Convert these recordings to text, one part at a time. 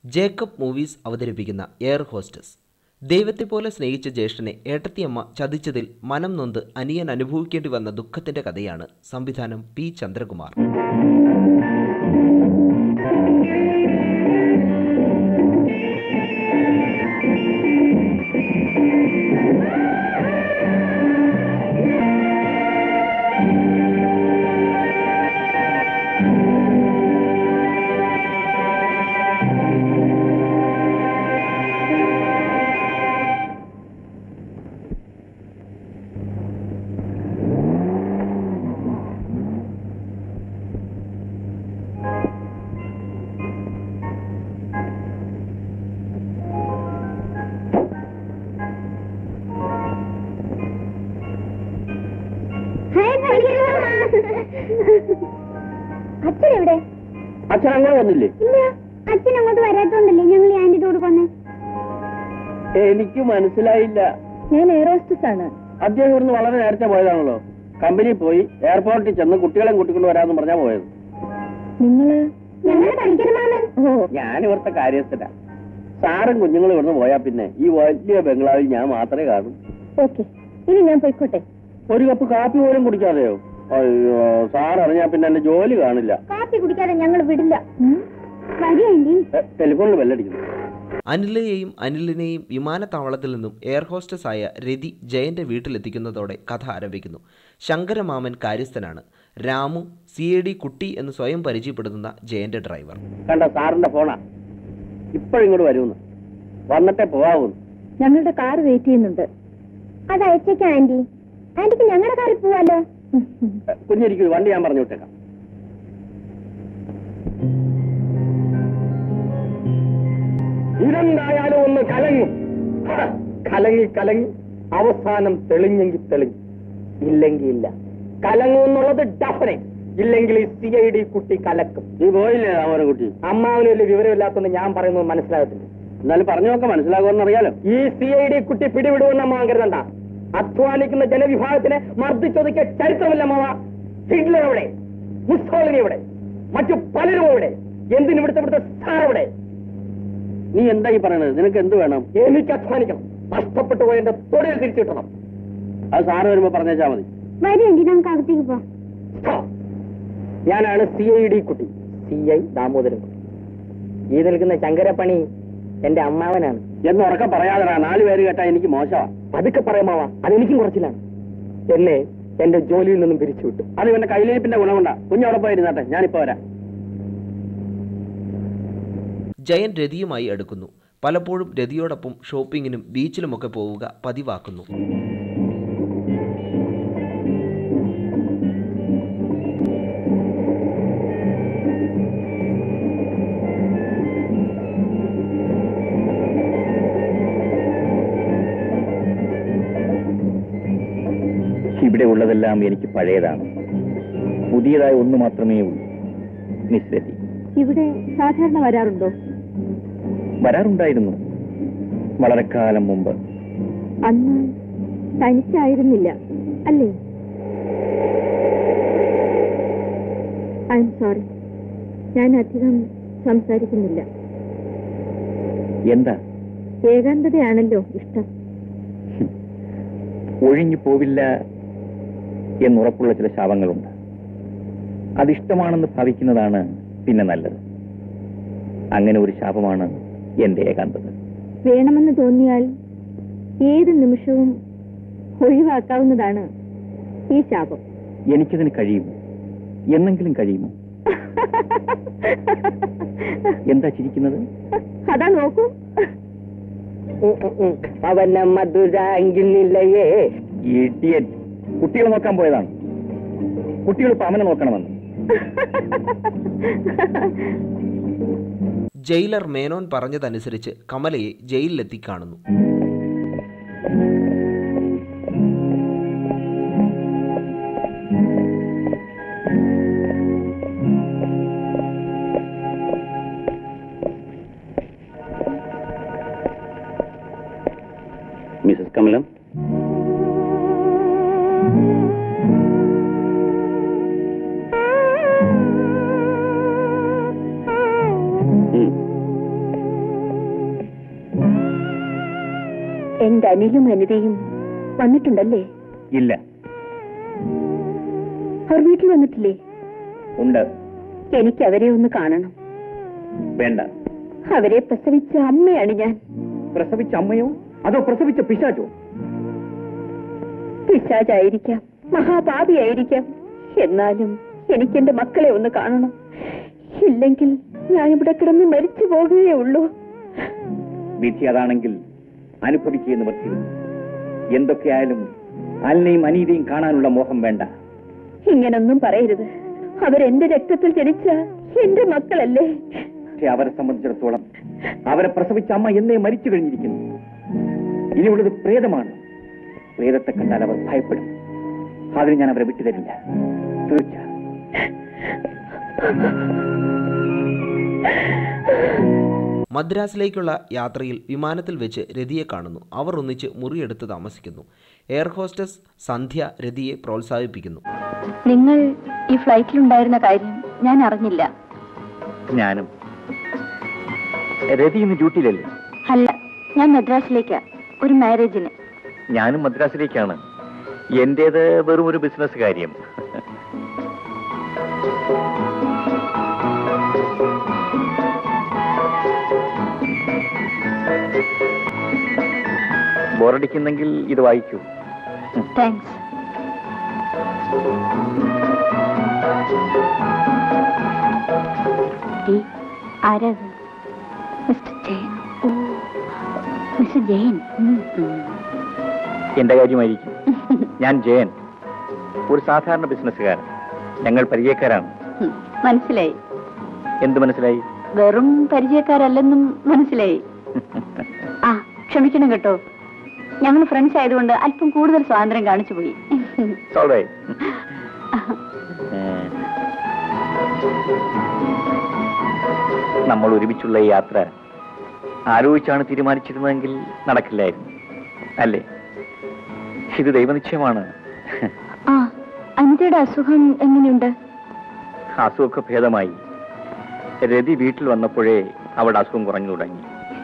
Jacob movies അവതരിപ്പിക്കുന്ന air hostess ദൈവത്തെ പോലെ സ്നേഹിച്ച ജ്യേഷ്ഠനെ ഏട്ടത്തിയമ്മ ചതിച്ചതിൽ മനം നൊന്ത് അനിയൻ അനുഭവിക്കേണ്ടി വന്ന ദുഃഖത്തിന്റെ കഥയാണ് സംവിധാനം പി ചന്ദ്രകുമാർ അച്ഛൻ എവിടെ അച്ഛൻ അങ്ങനെ വന്നില്ലേ ഇല്ല അച്ഛൻ അങ്ങോട്ട് വരാത്തോണ്ടല്ലേ ഞങ്ങൾ ഈ ആന്റിയുടെ കൂടെ പോന്നെ എനിക്ക് മനസ്സിലായില്ല ഞാൻ എയറോസ്റ്റസ് ആണ് അദ്ദേഹം ഇവിടുന്ന് വളരെ നേരത്തെ പോയതാണല്ലോ കമ്പനി പോയി എയർപോർട്ടിൽ ചെന്ന് കുട്ടികളെ കൂട്ടിക്കൊണ്ട് വരാമെന്ന് പറഞ്ഞാ പോയത് നിങ്ങള് ഞങ്ങളുടെ പഠിക്കണമാമൻ ഓ ഞാൻ ഇവിടുത്തെ കാര്യസ്ഥന സാറും കുഞ്ഞുങ്ങളും ഇവിടുന്ന് പോയാ പിന്നെ ഈ വലിയ ബംഗ്ലാവിൽ ഞാൻ മാത്രമേ കാണൂ ഓക്കെ ഇനി ഞാൻ പോയിക്കോട്ടെ ഒരു കപ്പ് കാപ്പി പോലും കുടിക്കാതെയോ അയ്യോ സാർ അറിഞ്ഞാ പിന്നെ എന്റെ ജോലി കാണില്ല കാപ്പി കുടിക്കാതെ ഞങ്ങൾ വിടില്ല വരി ആന്റി എ, ടെലിഫോണിൽ ബെല്ലടിക്കുന്നു അനിലയെയും അനിലിനെയും വിമാനത്താവളത്തിൽ നിന്നും എയർ ഹോസ്റ്റസ് ആയ രതി ജയന്റെ വീട്ടിലെത്തിക്കുന്നതോടെ കഥ ആരംഭിക്കുന്നു ശങ്കരമാമൻ കാര്യസ്ഥനാണ് Ramu C A D Kutty എന്ന് സ്വയം പരിചയപ്പെടുത്തുന്ന ജയന്റെ ഡ്രൈവർ കണ്ട സാറിന്റെ ഫോണാ ഇപ്പോഴിങ്ങോട്ട് വരുമെന്ന് വന്നിട്ടേ പോവാവുന്നു ഞങ്ങളുടെ കാർ വെയിറ്റ് ചെയ്യുന്നുണ്ട് അത് അയച്ചേക്കാം ആന്റി ആന്റിക്ക് ഞങ്ങളുടെ കാറിൽ പോവാലോ എ, കുഞ്ഞിരിക്കൂ വണ്ടി ഞാൻ പറഞ്ഞു വിട്ടേക്കാം ഇതെന്തായാലും ഒന്ന് കലങ്ങും ഹ, കലങ്ങി കലങ്ങി അവസാനം തെളിഞ്ഞെങ്കിൽ തെളിഞ്ഞു ഇല്ലെങ്കിൽ ഇല്ല കലങ്ങും എന്നുള്ളത് ഡെഫിനറ്റ് ഇല്ലെങ്കിൽ ഈ സി ഐ ഡി കുട്ടി കലക്കും നീ പോയില്ലേ രാമോനെ കുട്ടി അമ്മാവിന് വലിയ വിവരമില്ലാത്തതുകൊണ്ട് ഞാൻ പറയുന്നത് മനസ്സിലാകത്തില്ല എന്നാലും പറഞ്ഞു നോക്കാം മനസ്സിലാകുമെന്ന് അറിയാലോ ഈ സി ഐ ഡി കുട്ടി പിടിവിടുമെന്ന് അമ്മാവൻ കരുതണ്ട അധ്വാനിക്കുന്ന ജനവിഭാഗത്തിനെ മർദ്ദിച്ചൊതുക്കിയ ചരിത്രമില്ല അമ്മാവ ഹിറ്റ്ലർ എവിടെ മുസോളിനി എവിടെ മറ്റു പലരും എവിടെ എന്തിന് ഇവിടുത്തെ ഇവിടുത്തെ സാർ എവിടെ നീ എന്താ ഈ പറയണത് നിനക്ക് എന്ത് വേണം എനിക്ക് അധ്വാനിക്കണം നഷ്ടപ്പെട്ടു പോയ എന്റെ തൊഴിൽ തിരിച്ചു കിട്ടണം അത് സാറ് വരുമ്പോ പറഞ്ഞേച്ചാ മതി വരി ആന്റി നമുക്ക് അകത്തേക്ക് പോവാം Stop. ഞാനാണ് C I D Kutty C I Damodaran Kutty ഈ നിൽക്കുന്ന ശങ്കരപ്പണി എന്റെ അമ്മാവനാണ് എന്ന് ഉറക്കം പറയാതെടാ നാല് പേര് കേട്ടാ എനിക്ക് മോശമാ അതൊക്കെ പറയാമാവാ അതെനിക്കും കുറച്ചിലാണ് എന്നെ എന്റെ ജോലിയിൽ നിന്നും പിരിച്ചുവിട്ടു അത് ഇവന്റെ കയ്യിലിരിപ്പിന്റെ ഗുണം കൊണ്ടാ കുഞ്ഞവിടെ പോയിരുന്നാട്ടെ ഞാനിപ്പോ വരാം ജയൻ രതിയുമായി അടുക്കുന്നു പലപ്പോഴും രതിയോടൊപ്പം ഷോപ്പിങ്ങിനും ബീച്ചിലുമൊക്കെ പോവുക പതിവാക്കുന്നു ഇവിടെ ഉള്ളതെല്ലാം എനിക്ക് പഴയതാണ് പുതിയതായ ഒന്ന് മാത്രമേ ഉള്ളൂ മിസ് രതി ഇവിടെ സാധാരണ വരാറുണ്ടോ വരാറുണ്ടായിരുന്നു വളരെ കാലം മുമ്പ് അന്ന് തനിച്ചായിരുന്നില്ല അല്ലേ ഐ എം സോറി ഞാൻ അധികം സംസാരിക്കുന്നില്ല എന്താ ഏകാന്തതയാണല്ലോ ഇഷ്ടം ഒഴിഞ്ഞു പോവില്ല എന്നുറപ്പുള്ള ചില ശാപങ്ങളുണ്ട് അതിഷ്ടമാണെന്ന് ഭാവിക്കുന്നതാണ് പിന്നെ നല്ലത് അങ്ങനെ ഒരു ശാപമാണ് എന്റെ ഏകാന്തത വേണമെന്ന് തോന്നിയാൽ ഏത് നിമിഷവും ഒഴിവാക്കാവുന്നതാണ് ഈ ശാപം എനിക്കതിന് കഴിയുമോ എന്നെങ്കിലും കഴിയുമോ എന്താ ചിരിക്കുന്നത് അതാ നോക്കൂ അവന മധുരാങ്കിൽ നിലയേ ഇഡിയറ്റ് കുട്ടികളെ നോക്കാൻ പോയതാണ് കുട്ടികൾ ഇപ്പൊ അവനെ നോക്കണമെന്ന് ജയിലർ മേനോൻ പറഞ്ഞതനുസരിച്ച് കമലയെ ജയിലിലെത്തി കാണുന്നു മിസസ് കമലം ഉം. എന്റെ അനിലും അനിതയും വന്നിട്ടുണ്ടല്ലേ ഇല്ല അവർ വീട്ടിൽ വന്നിട്ടില്ലേ ഉണ്ട് എനിക്ക് അവരെ ഒന്ന് കാണണം വേണ്ട അവരെ പ്രസവിച്ച അമ്മയാണ് ഞാൻ പ്രസവിച്ച അമ്മയോ അതോ പ്രസവിച്ച പിശാചോ പിശാചായിരിക്കാം മഹാപാപിയായിരിക്കാം എന്നാലും എനിക്ക് എന്റെ മക്കളെ ഒന്ന് കാണണം ഇല്ലെങ്കിൽ ഞാൻ ഇവിടെ കിടന്ന് മരിച്ചു പോകുകയേ ഉള്ളൂ വിധി അതാണെങ്കിൽ അനുഭവിക്കുക നിവർത്തിയുള്ളൂ എന്തൊക്കെയായാലും അലിനെയും അനീതയും കാണാനുള്ള മോഹം വേണ്ട ഇങ്ങനൊന്നും പറയരുത് അവരെന്റെ രക്തത്തിൽ ജനിച്ച എന്റെ മക്കളല്ലേ പക്ഷെ അവരെ സംബന്ധിച്ചിടത്തോളം അവരെ പ്രസവിച്ച അമ്മ എന്നേ മരിച്ചു കഴിഞ്ഞിരിക്കുന്നു ഇനിയുള്ളത് പ്രേതമാണ് പ്രേതത്തെ കണ്ടാൽ അവർ ഭയപ്പെടും അതിന് ഞാൻ അവരെ വിട്ടുതരില്ല തീർച്ച മദ്രാസിലേക്കുള്ള യാത്രയിൽ വിമാനത്തിൽ വെച്ച് രതിയെ കാണുന്നു അവർ ഒന്നിച്ച് മുറിയെടുത്ത് താമസിക്കുന്നു എയർ ഹോസ്റ്റസ് സന്ധ്യ രതിയെ പ്രോത്സാഹിപ്പിക്കുന്നു നിങ്ങൾ ഈ ഫ്ലൈറ്റിലുണ്ടായിരുന്ന കാര്യം ഞാൻ അറിഞ്ഞില്ല ഞാനും രതി ഇന്ന് ഡ്യൂട്ടിയിലല്ലേ അല്ല ഞാൻ മദ്രാസിലേക്കാ ഒരു മാരേജിന് ഞാനും മദ്രാസിലേക്കാണ് എന്റേത് വെറും ഒരു ബിസിനസ് കാര്യം ബോറടിക്കുന്നെങ്കിൽ ഇത് വായിക്കൂ താങ്ക്സ് ആരാത് മിസ്റ്റർ ജയൻ ഓ മിസ്റ്റർ ജയൻ ഉം, ഉം. എന്റെ കാര്യമായിരിക്കും ഞാൻ ജയൻ ഒരു സാധാരണ ബിസിനസ്സുകാരൻ ഞങ്ങൾ പരിചയക്കാരാണ് ഉം, മനസ്സിലായി എന്ത് മനസ്സിലായി വെറും പരിചയക്കാരല്ലെന്നും മനസ്സിലായി ആ ക്ഷമിക്കണം കേട്ടോ ഞങ്ങൾ ഫ്രണ്ട്സ് ആയതുകൊണ്ട് അല്പം കൂടുതൽ സ്വാതന്ത്ര്യം കാണിച്ചു പോയി സോൾവായി നമ്മൾ ഒരുമിച്ചുള്ള ഈ യാത്ര ആലോചിച്ചാണ് തീരുമാനിച്ചിരുന്നതെങ്കിൽ നടക്കില്ലായിരുന്നു അല്ലേ ഇത് ദൈവനിശ്ചയമാണ് ആ അനിതയുടെ അസുഖം എങ്ങനെയുണ്ട് അസുഖമൊക്കെ ഭേദമായി രതി വീട്ടിൽ വന്നപ്പോഴേ അവിടെ അസുഖം കുറഞ്ഞു തുടങ്ങി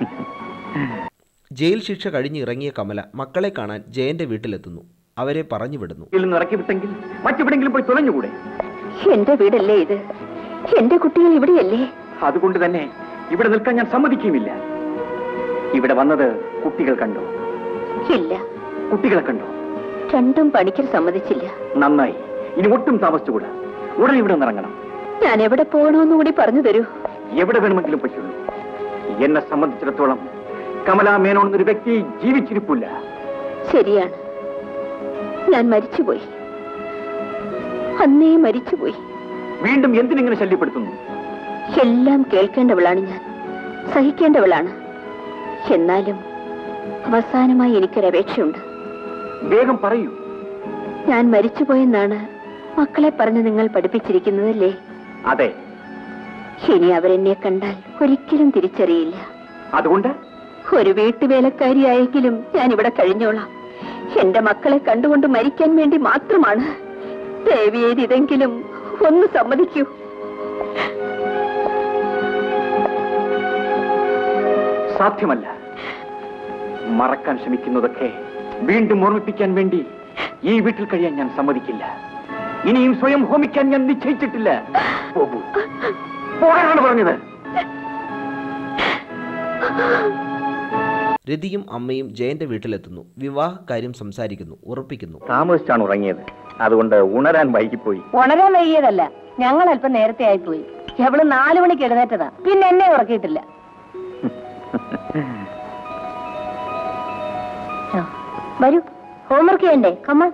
ജയിൽ ശിക്ഷ കഴിഞ്ഞിറങ്ങിയ കമല മക്കളെ കാണാൻ ജയന്റെ വീട്ടിലെത്തുന്നു അവരെ പറഞ്ഞു വിടുന്നു ഇതിൽ നിന്ന് ഇറക്കി വിട്ടെങ്കിൽ മറ്റെവിടെങ്കിലും പോയി തുലഞ്ഞുകൂടെ എന്റെ വീടല്ലേ ഇത് എന്റെ കുട്ടികൾ ഇവിടെയല്ലേ അതുകൊണ്ട് തന്നെ ഇവിടെ നിൽക്കാൻ ഞാൻ സമ്മതിക്കുമില്ല ഇവിടെ വന്നത് കുട്ടികൾ കണ്ടോ ഇല്ല കുട്ടികളെ കണ്ടോ രണ്ടും പണിക്കർ സമ്മതിച്ചില്ല നന്നായി ഇനി ഒട്ടും താമസിച്ചുകൂടാ ഉടനെ ഇവിടെ നിന്ന് ഇറങ്ങണം ഞാൻ എവിടെ പോകണമെന്ന് കൂടി പറഞ്ഞു തരൂ എവിടെ വേണമെങ്കിലും പറ്റുള്ളൂ എന്നെ സംബന്ധിച്ചിടത്തോളം കമലാ മേനോൻ എന്നൊരു വ്യക്തി ജീവിച്ചിരിപ്പില്ല ശരിയാണ് ഞാൻ മരിച്ചുപോയി അന്നേ മരിച്ചുപോയി വീണ്ടും എന്തിനിങ്ങനെ ശല്യപ്പെടുത്തുന്നു എല്ലാം കേൾക്കേണ്ടവളാണ് ഞാൻ സഹിക്കേണ്ടവളാണ് എന്നാലും അവസാനമായി എനിക്കൊരപേക്ഷയുണ്ട് വേഗം പറയൂ ഞാൻ മരിച്ചുപോയെന്നാണ് മക്കളെ പറഞ്ഞ് നിങ്ങൾ പഠിപ്പിച്ചിരിക്കുന്നതല്ലേ അതെ ഇനി അവരെന്നെ കണ്ടാൽ ഒരിക്കലും തിരിച്ചറിയില്ല അതുകൊണ്ട് ഒരു വീട്ടുവേലക്കാരിയായെങ്കിലും ഞാൻ ഇവിടെ കഴിഞ്ഞോളാം എന്റെ മക്കളെ കണ്ടുകൊണ്ട് മരിക്കാൻ വേണ്ടി മാത്രമാണ് ദേവിയേത് ഇതെങ്കിലും ഒന്ന് സമ്മതിക്കൂ സാധ്യമല്ല മറക്കാൻ ശ്രമിക്കുന്നതൊക്കെ വീണ്ടും ഓർമ്മിപ്പിക്കാൻ വേണ്ടി ഈ വീട്ടിൽ കഴിയാൻ ഞാൻ സമ്മതിക്കില്ല ഇനിയും സ്വയം ഹോമിക്കാൻ ഞാൻ നിശ്ചയിച്ചിട്ടില്ല പോകൂ പോകാനാണ് പറഞ്ഞത് രതിയും അമ്മയും ജയന്റെ വീട്ടിലെത്തുന്നു വിവാഹ കാര്യം സംസാരിക്കുന്നു ഉറപ്പിക്കുന്നു താമസിച്ചാണ് ഉറങ്ങിയത് അതുകൊണ്ട് ഉണരാൻ വൈകിപ്പോയി ഉണരാൻ വൈകിയതല്ല ഞങ്ങൾ അല്പം നേരത്തെ ആയിപ്പോയി എവള് നാലു മണിക്ക് എഴുന്നേറ്റതാ പിന്നെ എന്നെ ഉറക്കിയിട്ടില്ല ആ, വരൂ ഹോംവർക്ക് ചെയ്യണ്ടേ കമ്മ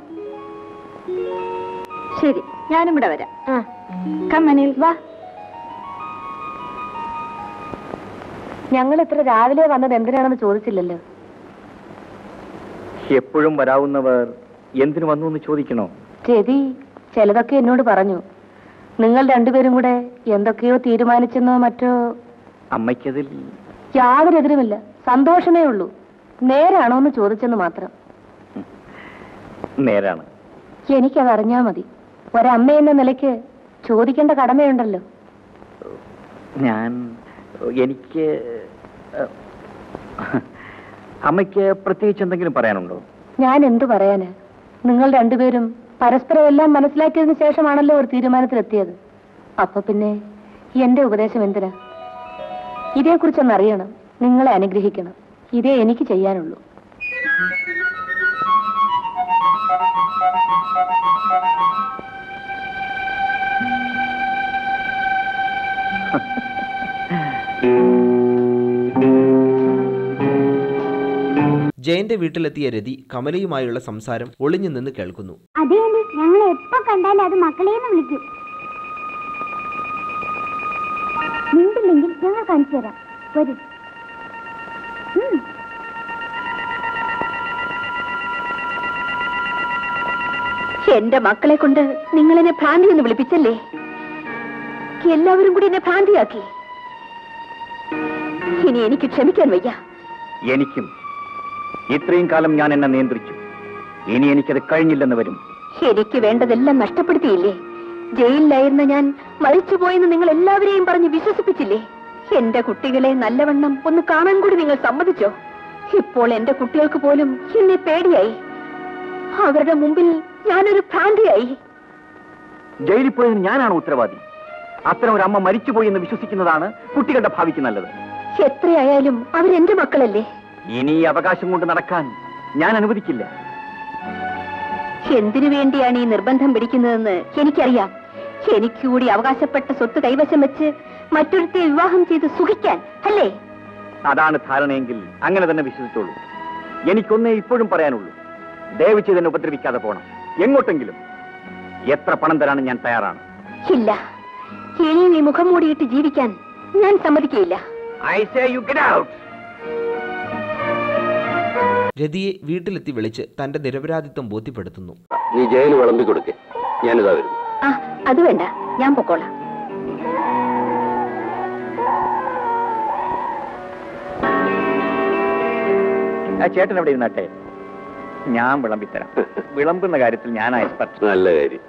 ശരി ഞാനും ഇവിടെ വരാം കമ്മനിൽ വാ ഞങ്ങൾ ഇത്ര രാവിലെ വന്നത് എന്തിനാണെന്ന് ചോദിച്ചില്ലല്ലോ എപ്പോഴും വരാവുന്നവർ എന്തിനു വന്നു എന്ന് ചോദിക്കണോ രതി ചിലതൊക്കെ എന്നോട് പറഞ്ഞു നിങ്ങൾ രണ്ടുപേരും കൂടെ എന്തൊക്കെയോ തീരുമാനിച്ചെന്നോ മറ്റോ അമ്മയ്ക്കതിൽ യാതൊരു എതിരുമില്ല സന്തോഷമേ ഉള്ളൂ നേരാണോ എന്ന് ചോദിച്ചെന്ന് മാത്രം നേരാണ് എനിക്കത് അറിഞ്ഞാ മതി ഒരമ്മ എന്ന നിലയ്ക്ക് ചോദിക്കേണ്ട കടമയുണ്ടല്ലോ ഞാൻ എനിക്ക് അമ്മയ്ക്ക് പ്രത്യേകിച്ച് എന്തെങ്കിലും പറയാനുണ്ടോ ഞാൻ എന്തു പറയാന് നിങ്ങൾ രണ്ടുപേരും പരസ്പരം എല്ലാം മനസ്സിലാക്കിയതിനു ശേഷമാണല്ലോ ഒരു തീരുമാനത്തിലെത്തിയത് അപ്പൊ പിന്നെ എന്റെ ഉപദേശം എന്തിനാ ഇതേക്കുറിച്ചൊന്ന് അറിയണം നിങ്ങളെ അനുഗ്രഹിക്കണം ഇതേ എനിക്ക് ചെയ്യാനുള്ളൂ ജയന്റെ വീട്ടിലെത്തിയ രതി കമലയുമായുള്ള സംസാരം ഒളിഞ്ഞു നിന്ന് കേൾക്കുന്നു അതേ ഞങ്ങൾ എപ്പോ കണ്ടാലും അത് മക്കളേന്ന് വിളിക്കും മിണ്ടില്ലെങ്കിൽ ഞങ്ങൾ കാണിച്ചു തരാം വരൂ ഉം. എന്റെ മക്കളെ കൊണ്ട് നിങ്ങൾ എന്നെ ഭ്രാന്തി എന്ന് വിളിപ്പിച്ചല്ലേ എല്ലാവരും കൂടി എന്നെ ഭ്രാന്തിയാക്കി ഇനി എനിക്ക് ക്ഷമിക്കാൻ വയ്യ എനിക്കും ഇത്രയും കാലം ഞാൻ എന്നെ നിയന്ത്രിച്ചു ഇനി എനിക്കത് കഴിഞ്ഞില്ലെന്ന് വരും എനിക്ക് വേണ്ടതെല്ലാം നഷ്ടപ്പെടുത്തിയില്ലേ ജയിലിലായിരുന്ന ഞാൻ മരിച്ചുപോയെന്ന് നിങ്ങൾ എല്ലാവരെയും പറഞ്ഞ് വിശ്വസിപ്പിച്ചില്ലേ എന്റെ കുട്ടികളെ നല്ലവണ്ണം ഒന്ന് കാണാൻ കൂടി നിങ്ങൾ സമ്മതിച്ചോ ഇപ്പോൾ എന്റെ കുട്ടികൾക്ക് പോലും എന്നെ പേടിയായി അവരുടെ മുമ്പിൽ ഞാനൊരു ഭ്രാന്തിയായി ജയിലിൽ പോയതിന് ഞാനാണ് ഉത്തരവാദി അത്തരം ഒരു അമ്മ മരിച്ചുപോയി എന്ന് വിശ്വസിക്കുന്നതാണ് കുട്ടികളുടെ ഭാവിക്ക് നല്ലത് എത്രയായാലും അവരെന്റെ മക്കളല്ലേ ഇനി ഈ അവകാശം കൊണ്ട് നടക്കാൻ ഞാൻ അനുവദിക്കില്ല എന്തിനു വേണ്ടിയാണ് ഈ നിർബന്ധം പിടിക്കുന്നതെന്ന് എനിക്കറിയാം എനിക്ക് കൂടി അവകാശപ്പെട്ട സ്വത്ത് കൈവശം വെച്ച് മറ്റൊരുത്തെ വിവാഹം ചെയ്ത് സുഖിക്കാൻ അല്ലേ അതാണ് ധാരണയെങ്കിൽ അങ്ങനെ തന്നെ വിശ്വസിച്ചോളൂ എനിക്കൊന്നേ ഇപ്പോഴും പറയാനുള്ളൂ ദയവ് ചെയ്ത് എന്നെ ഉപദ്രവിക്കാതെ പോണം എങ്ങോട്ടെങ്കിലും എത്ര പണം തരാനും ഞാൻ തയ്യാറാണ് ഇല്ല ഇനിയും ഈ മുഖം മൂടിയിട്ട് ജീവിക്കാൻ ഞാൻ സമ്മതിക്കയില്ല I say you get out രതിയെ വീട്ടിലെത്തി വിളിച്ച് തന്റെ നിരപരാധിത്വം ബോധ്യപ്പെടുത്തുന്നു നീ ജയന് വിളമ്പി കൊടുക്കേ ഞാനിതാ വരുന്നു ആ അത് വേണ്ട ഞാൻ പൊക്കോളാം ആ ചേട്ടൻ എവിടെ ഇരുന്നാട്ടെ ഞാൻ വിളമ്പിത്തരാം വിളമ്പുന്ന കാര്യത്തിൽ ഞാൻ എക്സ്പെർട്ട് നല്ല കാര്യം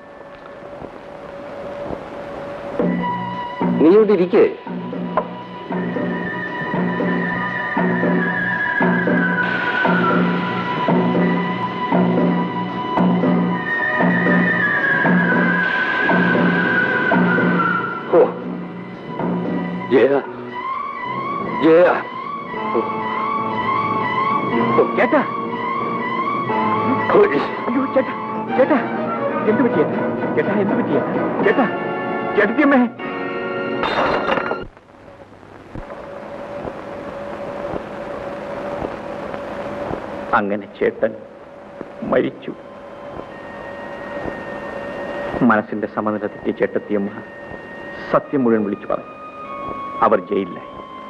നീ ഇവിടെ ഇരിക്കേ ഓ ജയ ജയ ചേട്ടാ അയ്യോ ചേട്ടാ ചേട്ടാ എന്ത് പറ്റിയ ചേട്ടാ എന്ത് പറ്റിയ ചേട്ടാ ചേട്ടത്തിയമ്മേ അങ്ങനെ ചേട്ടൻ മരിച്ചു മനസ്സിന്റെ സമനില തെറ്റിയ ചേട്ടത്തിയമ്മ സത്യം മുഴുവൻ വിളിച്ചു പറഞ്ഞു അവർ ജയിലിലായി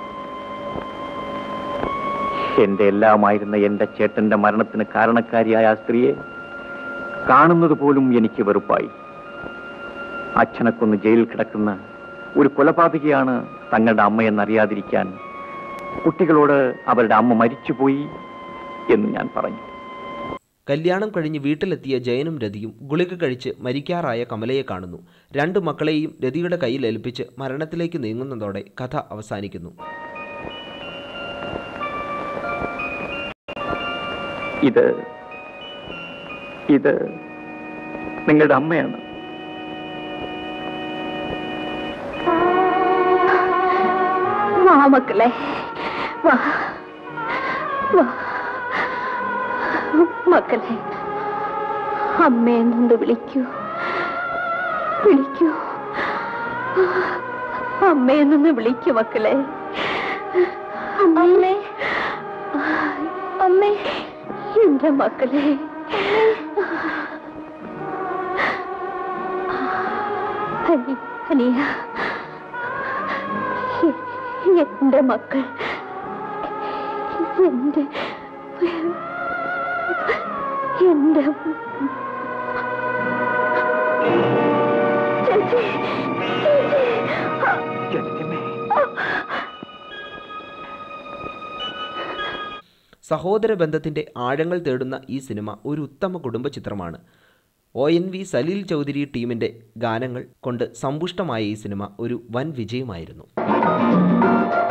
എന്റെ എല്ലാമായിരുന്ന എന്റെ ചേട്ടന്റെ മരണത്തിന് കാരണക്കാരിയായ ആ സ്ത്രീയെ കാണുന്നത് പോലും എനിക്ക് വെറുപ്പായി അച്ഛനെ കൊന്ന് ജയിലിൽ കിടക്കുന്ന ഒരു കൊലപാതകയാണ് തങ്ങളുടെ അമ്മയെന്നറിയാതിരിക്കാൻ കുട്ടികളോട് അവരുടെ അമ്മ മരിച്ചുപോയി എന്ന് ഞാൻ പറഞ്ഞു കല്യാണം കഴിഞ്ഞ് വീട്ടിലെത്തിയ ജയനും രതിയും ഗുളിക കഴിച്ച് മരിക്കാറായ കമലയെ കാണുന്നു രണ്ടു മക്കളെയും രതിയുടെ കയ്യിൽ ഏൽപ്പിച്ച് മരണത്തിലേക്ക് നീങ്ങുന്നതോടെ കഥ അവസാനിക്കുന്നു ഇത് ഇത് നിങ്ങളുടെ അമ്മയാണ് വാ മക്കളെ വാ വാ മക്കളെ അമ്മയെന്നൊന്ന് വിളിക്കൂ വിളിക്കൂ അമ്മയെന്നൊന്ന് വിളിക്കൂ മക്കളെ അമ്മേ അമ്മേ എന്റെ മക്കളെ അനി അനിയ എ- എന്റെ മക്കൾ എന്റെ എന്റെ ചേച്ചി ചേച്ചി സഹോദര ബന്ധത്തിന്റെ ആഴങ്ങൾ തേടുന്ന ഈ സിനിമ ഒരു ഉത്തമ കുടുംബ ചിത്രമാണ് O N V Salil Chowdhury ടീമിന്റെ ഗാനങ്ങൾ കൊണ്ട് സമ്പുഷ്ടമായ ഈ സിനിമ ഒരു വൻ വിജയമായിരുന്നു